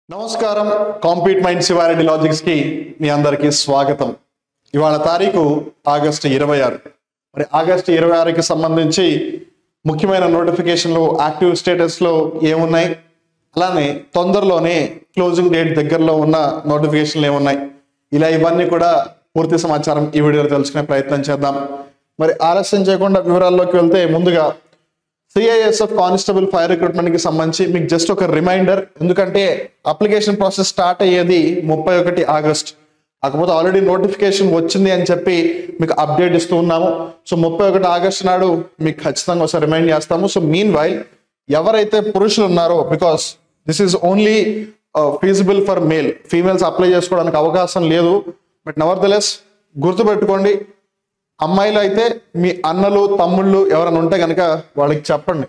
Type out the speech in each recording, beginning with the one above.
నమస్కారం compete mind Sivareddy logics కి మీ అందరికీ స్వాగతం ఇవాళ తారీఖు ఆగస్టు ఇరవై ఆరు మరి ఆగస్టు ఇరవై ఆరుకి సంబంధించి ముఖ్యమైన నోటిఫికేషన్లు యాక్టివ్ స్టేటస్ లో ఏమున్నాయి అలానే తొందరలోనే క్లోజింగ్ డేట్ దగ్గరలో ఉన్న నోటిఫికేషన్లు ఏమున్నాయి ఇలా ఇవన్నీ కూడా పూర్తి సమాచారం ఈ వీడియోలో తెలుసుకునే ప్రయత్నం చేద్దాం మరి ఆలస్యం చేయకుండా వివరాల్లోకి వెళ్తే ముందుగా సిఐఎస్ఎఫ్ కానిస్టేబుల్ ఫైర్ రిక్రూట్మెంట్ కి సంబంధించి మీకు జస్ట్ ఒక రిమైండర్ ఎందుకంటే అప్లికేషన్ ప్రాసెస్ స్టార్ట్ అయ్యేది ముప్పై ఒకటి ఆగస్ట్ కాకపోతే ఆల్రెడీ నోటిఫికేషన్ వచ్చింది అని చెప్పి మీకు అప్డేట్ ఇస్తూ ఉన్నాము సో ముప్పై ఒకటి ఆగస్ట్ నాడు మీకు ఖచ్చితంగా ఒకసారి రిమైండ్ చేస్తాము సో మీన్ వైల్ ఎవరైతే పురుషులు ఉన్నారో because this is only feasible for male females apply చేసుకోవడానికి అవకాశం లేదు బట్ నెవర్ దెలెస్ గుర్తుపెట్టుకోండి అమ్మాయిలు అయితే మీ అన్నలు తమ్ముళ్ళు ఎవరైనా ఉంటే కనుక వాళ్ళకి చెప్పండి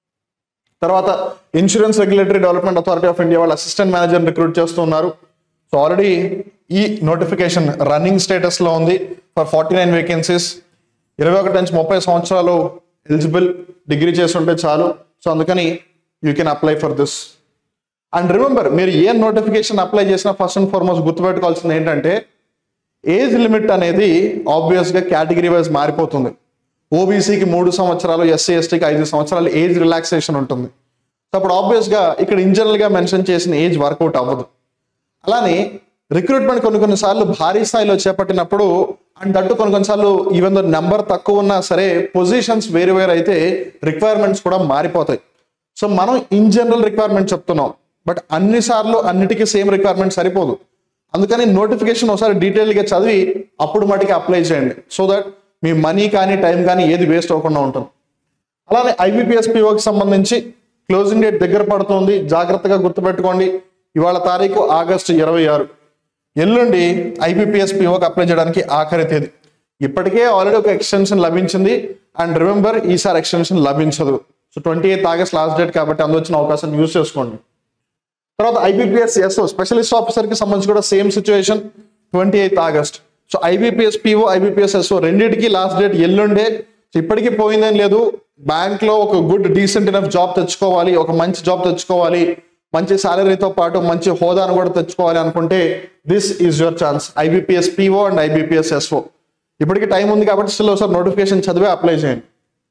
తర్వాత Insurance Regulatory Development Authority of India వాళ్ళ అసిస్టెంట్ మేనేజర్ రిక్రూట్ చేస్తున్నారు సో ఆల్రెడీ ఈ నోటిఫికేషన్ రన్నింగ్ స్టేటస్ లో ఉంది ఫర్ ఫార్టీ నైన్ వేకెన్సీస్ ఇరవై ఒకటి నుంచి ముప్పై సంవత్సరాలు ఎలిజిబుల్ డిగ్రీ చేసి ఉంటే చాలు సో అందుకని you can apply for this and remember మీరు ఏ నోటిఫికేషన్ అప్లై చేసినా ఫస్ట్ అండ్ ఫార్మోస్ట్ గుర్తుపెట్టుకోవాల్సింది ఏంటంటే ఏజ్ లిమిట్ అనేది ఆబ్వియస్ గా కేటగిరీ వైజ్ మారిపోతుంది ఓబీసీకి మూడు సంవత్సరాలు ఎస్సీ ఎస్టీకి ఐదు సంవత్సరాలు ఏజ్ రిలాక్సేషన్ ఉంటుంది సో అప్పుడు ఆబ్వియస్ గా ఇక్కడ ఇన్ జనరల్ గా మెన్షన్ చేసిన ఏజ్ వర్కౌట్ అవ్వదు అలానే రిక్రూట్మెంట్ కొన్ని కొన్నిసార్లు భారీ స్థాయిలో చేపట్టినప్పుడు అండ్ దట్టు కొన్ని కొన్నిసార్లు ఈవెన్ దో నెంబర్ తక్కువ ఉన్నా సరే పొజిషన్స్ వేరు వేరు అయితే రిక్వైర్మెంట్స్ కూడా మారిపోతాయి సో మనం ఇన్ జనరల్ రిక్వైర్మెంట్ చెప్తున్నాం బట్ అన్ని సార్లు అన్నిటికీ సేమ్ రిక్వైర్మెంట్ సరిపోదు అందుకని నోటిఫికేషన్ ఒకసారి డీటెయిల్గా చదివి అప్పుడు మటుకి అప్లై చేయండి సో దట్ మీ మనీ కానీ టైం కానీ ఏది వేస్ట్ అవ్వకుండా ఉంటుంది అలానే ఐబీపీఎస్ పిఓకి సంబంధించి క్లోజింగ్ డేట్ దగ్గర పడుతుంది జాగ్రత్తగా గుర్తుపెట్టుకోండి ఇవాళ తారీఖు ఆగస్టు ఇరవై ఆరు ఎల్లుండి ఐబీపీఎస్ పిఓకి అప్లై చేయడానికి ఆఖరి తేదీ ఇప్పటికే ఆల్రెడీ ఒక ఎక్స్టెన్షన్ లభించింది అండ్ రిమెంబర్ ఈసారి ఎక్స్టెన్షన్ లభించదు so twenty eighth August last date కాబట్టి అందువచ్చిన అవకాశం యూజ్ చేసుకోండి తర్వాత ఐబీపీఎస్ ఎస్ఓ స్పెషలిస్ట్ ఆఫీసర్ కి సంబంధించి కూడా same situation twenty eighth August so IBPS PO IBPS SO రెండింటికి లాస్ట్ డేట్ ఎల్లుండే సో ఇప్పటికీ పోయిందేం లేదు బ్యాంక్ లో ఒక గుడ్ డీసెంట్ ఇనఫ్ జాబ్ తెచ్చుకోవాలి ఒక మంచి జాబ్ తెచ్చుకోవాలి మంచి సాలరీతో పాటు మంచి హోదాను కూడా తెచ్చుకోవాలి అనుకుంటే this is your chance IBPS PO and IBPS SO ఇప్పటికి టైం ఉంది కాబట్టి స్టిల్ ఒకసారి నోటిఫికేషన్ చదివే అప్లై చేయండి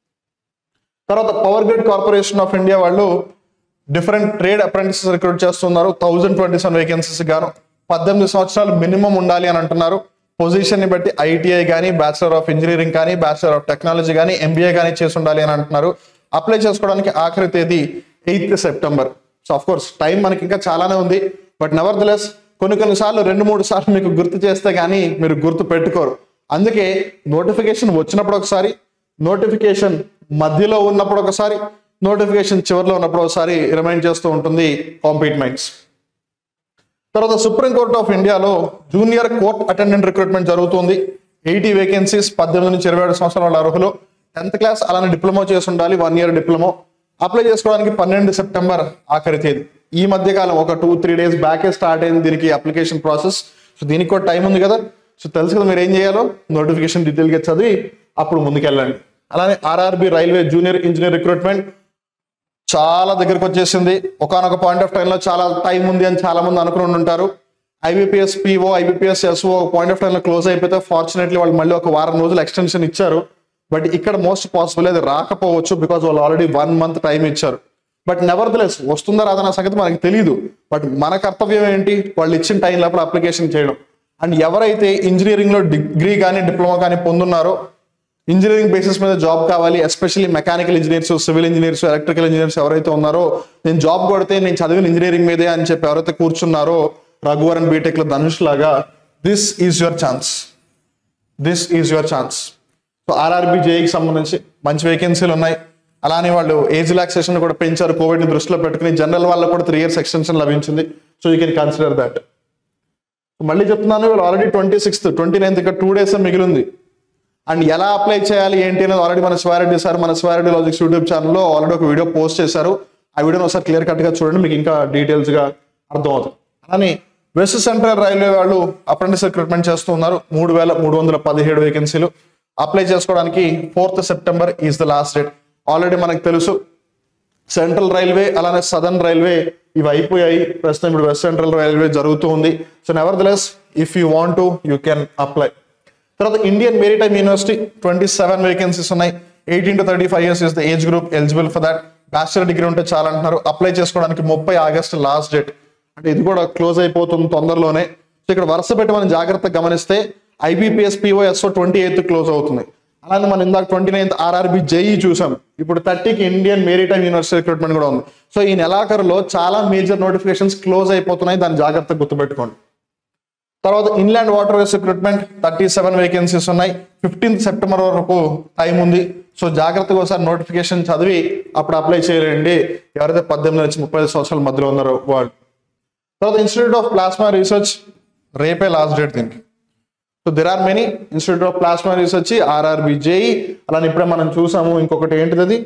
తర్వాత Power Grid Corporation of India వాళ్ళు డిఫరెంట్ ట్రేడ్ అప్రెంటిసెస్ రిక్రూట్ చేస్తున్నారు థౌజండ్ ట్వంటీ సెవెన్ వేకెన్సీస్ గాను పద్దెనిమిది సంవత్సరాలు మినిమం ఉండాలి అని అంటున్నారు పొజిషన్ ని బట్టి ఐటీఐ కానీ బ్యాచిలర్ ఆఫ్ ఇంజనీరింగ్ కానీ బ్యాచిలర్ ఆఫ్ టెక్నాలజీ కానీ ఎంబీఏ కానీ చేసి ఉండాలి అని అంటున్నారు అప్లై చేసుకోవడానికి ఆఖరి తేదీ eighth September so of course time మనకి ఇంకా చాలానే ఉంది బట్ నెవర్ దలెస్ కొన్ని కొన్ని సార్లు రెండు మూడు సార్లు మీకు గుర్తు చేస్తే కానీ మీరు గుర్తు పెట్టుకోరు అందుకే నోటిఫికేషన్ వచ్చినప్పుడు ఒకసారి నోటిఫికేషన్ మధ్యలో ఉన్నప్పుడు ఒకసారి నోటిఫికేషన్ చివరిలో ఉన్నప్పుడు ఒకసారి రిమైండ్ చేస్తూ ఉంటుంది కాంపీట్ మైండ్స్ తర్వాత సుప్రీం కోర్ట్ ఆఫ్ ఇండియాలో జూనియర్ కోర్ట్ అటెండెంట్ రిక్రూట్మెంట్ జరుగుతుంది ఎయిటీ వేకెన్సీస్ పద్దెనిమిది నుంచి ఇరవై ఏడు సంవత్సరాల వాళ్ళ అర్హులు టెన్త్ క్లాస్ అలానే డిప్లొమా చేసి ఉండాలి వన్ ఇయర్ డిప్లొమా అప్లై చేసుకోవడానికి పన్నెండు సెప్టెంబర్ ఆఖరి తేదీ ఈ మధ్య కాలం ఒక టూ త్రీ డేస్ బ్యాకే స్టార్ట్ అయింది దీనికి అప్లికేషన్ ప్రాసెస్ సో దీనికి కూడా టైం ఉంది కదా సో తెలుసు కదా మీరు ఏం చేయాలో నోటిఫికేషన్ డీటెయిల్గా చదివి అప్పుడు ముందుకెళ్ళండి అలానే RRB railway junior engineer recruitment చాలా దగ్గరకు వచ్చేసింది ఒకనొక పాయింట్ ఆఫ్ టైంలో చాలా టైం ఉంది అని చాలా మంది అనుకుని ఉంటారు IBPS PO IBPS SO point of టైంలో క్లోజ్ అయిపోతే ఫార్చునేట్లీ వాళ్ళు మళ్ళీ ఒక వారం రోజులు ఎక్స్టెన్షన్ ఇచ్చారు బట్ ఇక్కడ మోస్ట్ పాసిబుల్ అది రాకపోవచ్చు బికాజ్ వాళ్ళు ఆల్రెడీ వన్ మంత్ టైం ఇచ్చారు బట్ నెవర్ దలెస్ వస్తుందా రాదన్న సంగతి మనకి తెలియదు బట్ మన కర్తవ్యం ఏంటి వాళ్ళు ఇచ్చిన టైం లోపల అప్లికేషన్ చేయడం అండ్ ఎవరైతే ఇంజనీరింగ్ లో డిగ్రీ కానీ డిప్లొమా కానీ పొందున్నారో ఇంజనీరింగ్ బేసిస్ మీద జాబ్ కావాలి especially mechanical engineers civil engineers electrical engineers ఎవరైతే ఉన్నారో నేను జాబ్ కొడితే నేను చదివిన ఇంజనీరింగ్ మీదే అని చెప్పి ఎవరైతే కూర్చున్నారో రఘువరన్ బీటెక్ లో ధనుష్ లాగా this is your chance this is your chance so RRB జేఈకి సంబంధించి మంచి వేకెన్సీలు ఉన్నాయి అలానే వాళ్ళు ఏజ్ రిలాక్సేషన్ కూడా పెంచారు కోవిడ్ ని దృష్టిలో పెట్టుకుని జనరల్ వాళ్ళకు కూడా త్రీ ఇయర్స్ ఎక్స్టెన్షన్ లభించింది so you can consider that మళ్ళీ చెప్తున్నాను వీళ్ళు already twenty sixth twenty ninth ఇంకా టూ డేస్ మిగిలింది అండ్ ఎలా అప్లై చేయాలి ఏంటి అనేది ఆల్రెడీ మన శివారెడ్డి సార్ మన శివారెడ్డి లాజిక్స్ యూట్యూబ్ ఛానల్లో ఆల్రెడీ ఒక వీడియో పోస్ట్ చేశారు ఆ వీడియోని ఒకసారి క్లియర్ కట్ గా చూడండి మీకు ఇంకా డీటెయిల్స్ గా అర్థమవుతుంది అలానే వెస్ట్ సెంట్రల్ రైల్వే వాళ్ళు అప్రెంటిస్ రిక్రూట్మెంట్ చేస్తున్నారు మూడు వేల మూడు వందల పదిహేడు వేకెన్సీలు అప్లై చేసుకోవడానికి fourth September is the last date already మనకు తెలుసు సెంట్రల్ రైల్వే అలానే సదర్న్ రైల్వే ఇవి అయిపోయాయి ప్రస్తుతం ఇప్పుడు వెస్ట్ సెంట్రల్ రైల్వే జరుగుతూ ఉంది so nevertheless if you want to you can apply తర్వాత Indian Maritime University twenty seven vacancies ఉన్నాయి eighteen to thirty five years is the age group eligible for that bachelor degree ఉంటే చాలా అంటున్నారు apply చేసుకోవడానికి ముప్పై August last date అంటే ఇది కూడా క్లోజ్ అయిపోతుంది తొందరలోనే సో ఇక్కడ వరుస పెట్టి మనం జాగ్రత్తగా గమనిస్తే IBPS PO SO twenty eighth close అవుతుంది అలానే మనం ఇందాక ట్వంటీ నైన్త్ ఆర్ఆర్బి జేఈ చూసాం ఇప్పుడు థర్టీకి ఇండియన్ మెరిటైమ్ యూనివర్సిటీ రిక్రూట్మెంట్ కూడా ఉంది సో ఈ నెలాఖరులో చాలా మేజర్ నోటిఫికేషన్స్ క్లోజ్ అయిపోతున్నాయి దాన్ని జాగ్రత్తగా గుర్తుపెట్టుకోండి తర్వాత inland waterways recruitment thirty seven vacancies ఉన్నాయి ఫిఫ్టీన్త్ సెప్టెంబర్ వరకు టైం ఉంది సో జాగ్రత్తగా ఒకసారి నోటిఫికేషన్ చదివి అప్పుడు అప్లై చేయలేండి ఎవరైతే పద్దెనిమిది నుంచి ముప్పై ఐదు సంవత్సరాల మధ్యలో ఉన్నారో వాళ్ళు తర్వాత ఇన్స్టిట్యూట్ ఆఫ్ ప్లాస్మా రీసెర్చ్ రేపే లాస్ట్ డేట్ దీనికి so there are many Institute of Plasma Research RRB JE అలానే ఇప్పుడే మనం చూసాము ఇంకొకటి ఏంటిది అది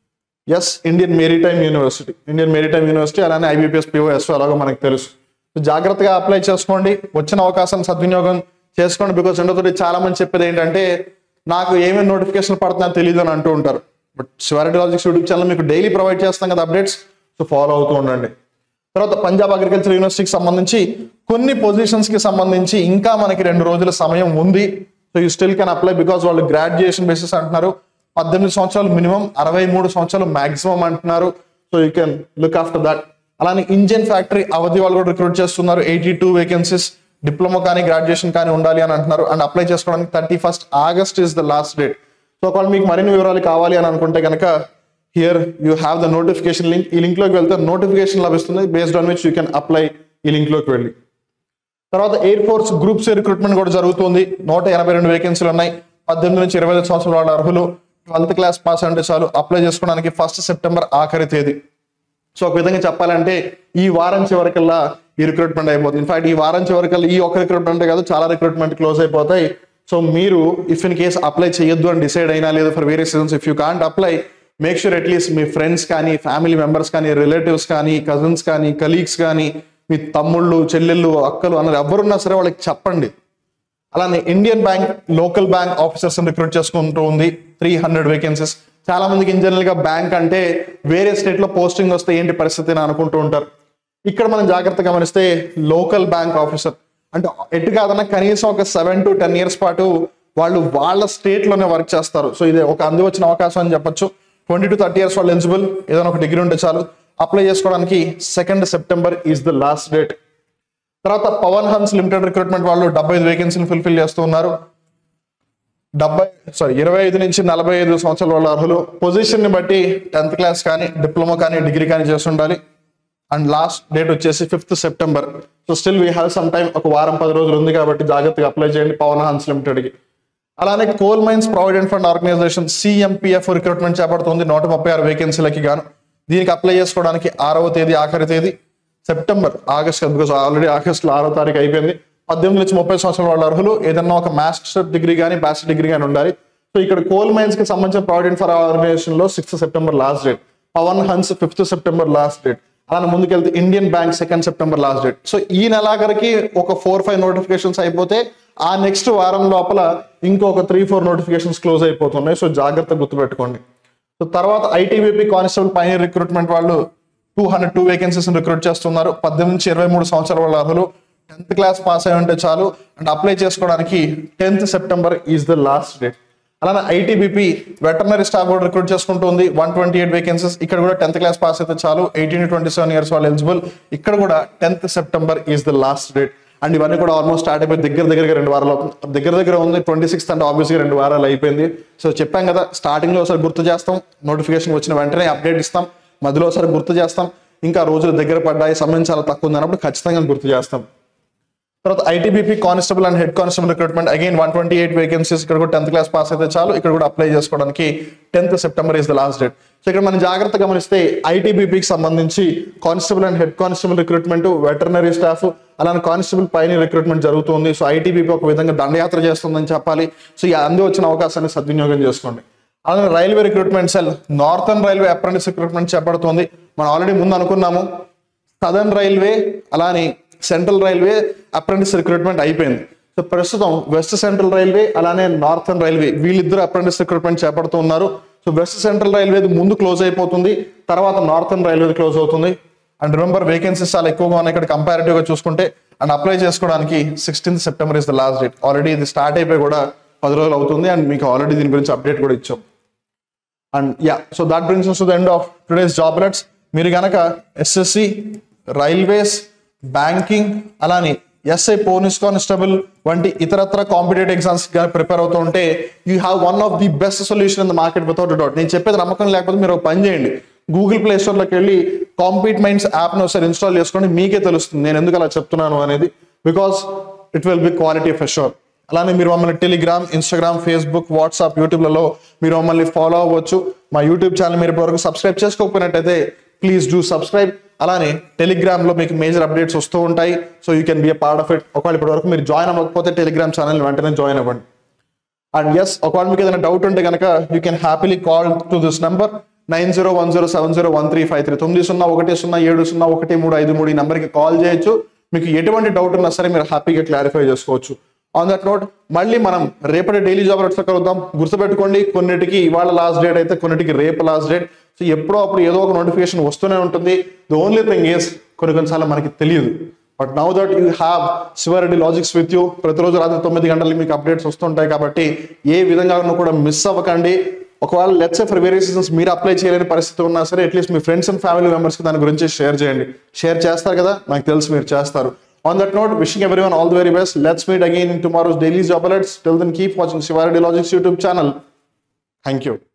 yes Indian Maritime University Indian Maritime University అలానే ఐబీపీఎస్ పిఓఎస్ అలాగో మనకు తెలుసు సో జాగ్రత్తగా అప్లై చేసుకోండి వచ్చిన అవకాశం సద్వినియోగం చేసుకోండి బికాస్ రెండోతోటి చాలా మంది చెప్పేది ఏంటంటే నాకు ఏమేమి నోటిఫికేషన్ పడుతుందో తెలియదు అని అంటూ ఉంటారు but Shiva Reddy logics YouTube channel మీకు డైలీ ప్రొవైడ్ చేస్తాం కదా అప్డేట్స్ సో ఫాలో అవుతూ ఉండండి తర్వాత పంజాబ్ అగ్రికల్చర్ యూనివర్సిటీకి సంబంధించి కొన్ని పొజిషన్స్ కి సంబంధించి ఇంకా మనకి రెండు రోజుల సమయం ఉంది so you still can apply because వాళ్ళు గ్రాడ్యుయేషన్ బేసిస్ అంటున్నారు పద్దెనిమిది సంవత్సరాలు మినిమం అరవై మూడు సంవత్సరాలు మాక్సిమం అంటున్నారు so you can look after that అలానే ఇంజిన్ ఫ్యాక్టరీ అవధి వాళ్ళు కూడా రిక్రూట్ చేస్తున్నారు ఎయిటీ టూ వేకెన్సీస్ డిప్లొమా కానీ గ్రాడ్యుయేషన్ కానీ ఉండాలి అని అంటున్నారు అండ్ అప్లై చేసుకోవడానికి thirty first August is the last date so ఒకవేళ మీకు మరిన్ని వివరాలు కావాలి అని అనుకుంటే కనుక here you have the notification link ఈ లింక్ లోకి వెళ్తే నోటిఫికేషన్ లభిస్తుంది based on which you can apply ఈ లింక్ లోకి వెళ్ళి తర్వాత Air Force Group C recruitment కూడా జరుగుతుంది నూట ఎనభై రెండు వేకెన్సీలు ఉన్నాయి పద్దెనిమిది నుంచి ఇరవై ఐదు సంవత్సరాల వాళ్ళ అర్హులు ట్వెల్త్ క్లాస్ పాస్ అంటే చాలు అప్లై చేసుకోవడానికి ఫస్ట్ సెప్టెంబర్ ఆఖరి తేదీ సో ఒక విధంగా చెప్పాలంటే ఈ వారం చివరికల్లా ఈ రిక్రూట్మెంట్ అయిపోతుంది ఇన్ఫాక్ట్ ఈ వారం చివరికల్లా ఈ ఒక్క రిక్రూట్మెంట్ కాదు చాలా రిక్రూట్మెంట్ క్లోజ్ అయిపోతాయి సో మీరు ఇఫ్ ఇన్ కేస్ అప్లై చేయొద్దు అని డిసైడ్ అయినా లేదు for various reasons if you can't apply make sure at least మీ ఫ్రెండ్స్ కానీ ఫ్యామిలీ మెంబర్స్ కానీ రిలేటివ్స్ కానీ కజిన్స్ కానీ కలీగ్స్ కానీ మీ తమ్ముళ్ళు చెల్లెళ్ళు అక్కలు అన్నది ఎవరున్నా సరే వాళ్ళకి చెప్పండి అలానే Indian Bank local bank officers recruit చేసుకుంటూ ఉంది త్రీ హండ్రెడ్ వేకెన్సీస్ చాలా మందికి ఇన్ జనరల్ గా బ్యాంక్ అంటే వేరే స్టేట్ లో పోస్టింగ్ వస్తే ఏంటి పరిస్థితి అని అనుకుంటూ ఉంటారు ఇక్కడ మనం జాగ్రత్త గమనిస్తే లోకల్ బ్యాంక్ ఆఫీసర్ అంటే ఎటు కాదన్నా కనీసం ఒక సెవెన్ టు టెన్ ఇయర్స్ పాటు వాళ్ళు వాళ్ళ స్టేట్ లోనే వర్క్ చేస్తారు సో ఇది ఒక అంది వచ్చిన అవకాశం అని చెప్పొచ్చు ట్వంటీ టు థర్టీ ఇయర్స్ వాళ్ళు ఎలిజిబుల్ ఏదైనా ఒక డిగ్రీ ఉంటే చాలు అప్లై చేసుకోవడానికి second September is the last date తర్వాత పవన్ హన్స్ లిమిటెడ్ రిక్రూట్మెంట్ వాళ్ళు డెబ్బై ఐదు వేకెన్సీలు ఫుల్ఫిల్ చేస్తూ ఉన్నారు డెబ్బై సారీ ఇరవై ఐదు నుంచి నలభై ఐదు సంవత్సరాల వాళ్ళ అర్హులు పొజిషన్ ని బట్టి టెన్త్ క్లాస్ కానీ డిప్లొమా కానీ డిగ్రీ కానీ చేసి ఉండాలి అండ్ లాస్ట్ డేట్ వచ్చేసి fifth September so still we have some time ఒక వారం పది రోజులు ఉంది కాబట్టి జాగ్రత్తగా అప్లై చేయండి పవన్ హన్స్ లిమిటెడ్కి అలానే Coal Mines Provident Fund Organisation CMPF recruitment చేపడుతుంది నూట ముప్పై ఆరు వేకెన్సీలకి గాను దీనికి అప్లై చేసుకోవడానికి ఆరవ తేదీ ఆఖరి తేదీ సెప్టెంబర్ ఆగస్ట్ బికాస్ ఆల్రెడీ ఆగస్ట్లో ఆరో తారీఖు అయిపోయింది పద్దెనిమిది నుంచి ముప్పై సంవత్సరాల వాళ్ళ అర్హులు ఏదన్నా ఒక మాస్టర్ డిగ్రీ కానీ బ్యాచిలర్ డిగ్రీ కానీ ఉండాలి సో ఇక్కడ కోల్ మైన్స్ కి సంబంధించిన ప్రావిడెంట్ ఫర్ ఆర్గనైజేషన్ లో sixth September last date Pawan Hans fifth September last date అలా ముందుకెళ్తే Indian Bank second September last date so ఈ నెలాఖరికి ఒక ఫోర్ ఫైవ్ నోటిఫికేషన్స్ అయిపోతే ఆ నెక్స్ట్ వారం లోపల ఇంకొక త్రీ ఫోర్ నోటిఫికేషన్స్ క్లోజ్ అయిపోతున్నాయి సో జాగ్రత్త గుర్తుపెట్టుకోండి సో తర్వాత ఐటీబీపీ కానిస్టేబుల్ పైన రిక్రూట్మెంట్ వాళ్ళు two hundred two vacancies recruit చేస్తున్నారు పద్దెనిమిది నుంచి ఇరవై మూడు సంవత్సరాల వాళ్ళ అర్హులు టెన్త్ క్లాస్ పాస్ అయి ఉంటే చాలు అండ్ అప్లై చేసుకోవడానికి tenth September is the last date అలానే ఐటీబీపీ వెటర్నరీ స్టాఫ్ కూడా రిక్రూట్ చేసుకుంటుంది వన్ ట్వంటీ ఎయిట్ వేకెన్సీస్ ఇక్కడ కూడా టెన్త్ క్లాస్ పాస్ అయితే చాలు ఎయిటీన్ ట్వంటీ సెవెన్ ఇయర్స్ వాళ్ళు ఎలిజిబుల్ ఇక్కడ కూడా tenth September is the last date and ఇవన్నీ కూడా ఆల్మోస్ట్ స్టార్ట్ అయిపోయి దగ్గర దగ్గరగా రెండు వారాలు అవుతుంది. దగ్గర దగ్గర ఉంది ట్వంటీ సిక్స్త్ అంటే ఆబ్వియస్గా రెండు వారాలు అయిపోయింది సో చెప్పాం కదా స్టార్టింగ్ లో ఒకసారి గుర్తు చేస్తాం నోటిఫికేషన్ వచ్చిన వెంటనే అప్డేట్ ఇస్తాం మధ్యలో ఒకసారి గుర్తు చేస్తాం ఇంకా రోజులు దగ్గర పడ్డాయి సమయం చాలా తక్కువ ఉంది అన్నప్పుడు ఖచ్చితంగా గుర్తు చేస్తాం తర్వాత ITBP constable and head constable recruitment again one twenty eight vacancies ఇక్కడ కూడా టెన్త్ క్లాస్ పాస్ అయితే చాలు ఇక్కడ కూడా అప్లై చేసుకోవడానికి tenth September is the last date so ఇక్కడ మనం జాగ్రత్త గమనిస్తే ఐటీబీపీకి సంబంధించి constable and head constable recruitment veterinary staff అలానే కానిస్టేబుల్ పైన రిక్రూట్మెంట్ జరుగుతుంది సో ఐటీబీపీ ఒక విధంగా దండయాత్ర చేస్తుందని చెప్పాలి సో ఈ అంది వచ్చిన అవకాశాన్ని సద్వినియోగం చేసుకోండి అలానే railway recruitment cell northern railway apprentice recruitment చేపడుతుంది మనం ఆల్రెడీ ముందు అనుకున్నాము సదర్న్ రైల్వే అలానే సెంట్రల్ రైల్వే అప్రెంటిస్ రిక్రూట్మెంట్ అయిపోయింది సో ప్రస్తుతం వెస్ట్ సెంట్రల్ రైల్వే అలానే నార్థన్ రైల్వే వీళ్ళిద్దరు అప్రెంటిస్ రిక్రూట్మెంట్ చేపడుతూ ఉన్నారు సో వెస్ట్ సెంట్రల్ రైల్వేది ముందు క్లోజ్ అయిపోతుంది తర్వాత నార్థన్ రైల్వేది క్లోజ్ అవుతుంది అండ్ రిమెంబర్ వేకెన్సీస్ చాలా ఎక్కువగా ఉన్నాయి ఇక్కడ comparative గా చూసుకుంటే అండ్ అప్లై చేసుకోవడానికి sixteenth September is the last date already ఇది స్టార్ట్ అయిపోయి కూడా పది రోజులు అవుతుంది అండ్ మీకు ఆల్రెడీ దీని గురించి అప్డేట్ కూడా ఇచ్చాం and yeah so that brings to the end of today's job alerts మీరు గనక ఎస్ఎస్సి రైల్వేస్ బ్యాంకింగ్ అలానే ఎస్ఐ పోలీస్ కానిస్టేబుల్ వంటి ఇతరత్ర కాంపిటేటివ్ ఎగ్జామ్స్ కానీ ప్రిపేర్ అవుతూ ఉంటే you have one of the best solution in the market without doubt నేను చెప్పేది నమ్మకం లేకపోతే మీరు ఒక పని చేయండి గూగుల్ ప్లే స్టోర్లోకి వెళ్ళి కాంపీట్ మైండ్స్ యాప్ను ఒకసారి ఇన్స్టాల్ చేసుకోండి మీకే తెలుస్తుంది నేను ఎందుకు అలా చెప్తున్నాను అనేది because it will be quality for sure అలానే మీరు మమ్మల్ని టెలిగ్రామ్ ఇన్స్టాగ్రామ్ ఫేస్బుక్ వాట్సాప్ యూట్యూబ్లలో మీరు మమ్మల్ని ఫాలో అవ్వచ్చు మా యూట్యూబ్ ఛానల్ మీరు ఇప్పటివరకు సబ్స్క్రైబ్ చేసుకోకపోయినట్టయితే ప్లీజ్ డూ సబ్స్క్రైబ్ అలానే టెలిగ్రామ్ లో మీకు మేజర్ అప్డేట్స్ వస్తూ ఉంటాయి so you can be a part of it ఒకవేళ ఇప్పటివరకు మీరు జాయిన్ అవ్వకపోతే టెలిగ్రామ్ ఛానల్ వెంటనే జాయిన్ అవ్వండి అండ్ ఎస్ ఒకవేళ మీకు ఏదైనా డౌట్ ఉంటే కనుక you can happily call to this number nine zero one zero seven zero one three five three తొమ్మిది సున్నా ఒకటి సున్నా ఏడు సున్నా ఒకటి మూడు ఐదు మూడు ఈ నెంబర్కి కాల్ చేయొచ్చు మీకు ఎటువంటి డౌట్ ఉన్నా సరే మీరు హ్యాపీగా క్లారిఫై చేసుకోవచ్చు ఆన్ దట్ నోట్ మళ్ళీ మనం రేపటి డైలీ జాబ్ రేట్స్ కలుద్దాం గుర్తుపెట్టుకోండి కొన్నిటికి ఇవాళ లాస్ట్ డేట్ అయితే కొన్నిటికి రేపు లాస్ట్ డేట్ సో ఎప్పుడో అప్పుడు ఏదో ఒక నోటిఫికేషన్ వస్తూనే ఉంటుంది ద ఓన్లీ థింగ్ ఈస్ కొన్ని కొన్నిసార్లు మనకి తెలియదు but now that you have Siva Reddy logics with you ప్రతిరోజు రాత్రి తొమ్మిది గంటలకి మీకు అప్డేట్స్ వస్తుంటాయి కాబట్టి ఏ విధంగా కూడా మిస్ అవ్వకండి ఒకవేళ లెట్స్ ఫర్ వేరియస్ రీజన్స్ మీరు అప్లై చేయలేని పరిస్థితి ఉన్నా సరే అట్లీస్ట్ మీ ఫ్రెండ్స్ అండ్ ఫ్యామిలీ మెంబర్స్కి దాని గురించి షేర్ చేయండి షేర్ చేస్తారు కదా నాకు తెలుసు మీరు చేస్తారు on that note wishing everyone all the very best let's meet again in tomorrow's daily job alerts till then keep watching Siva Reddy logics YouTube channel thank you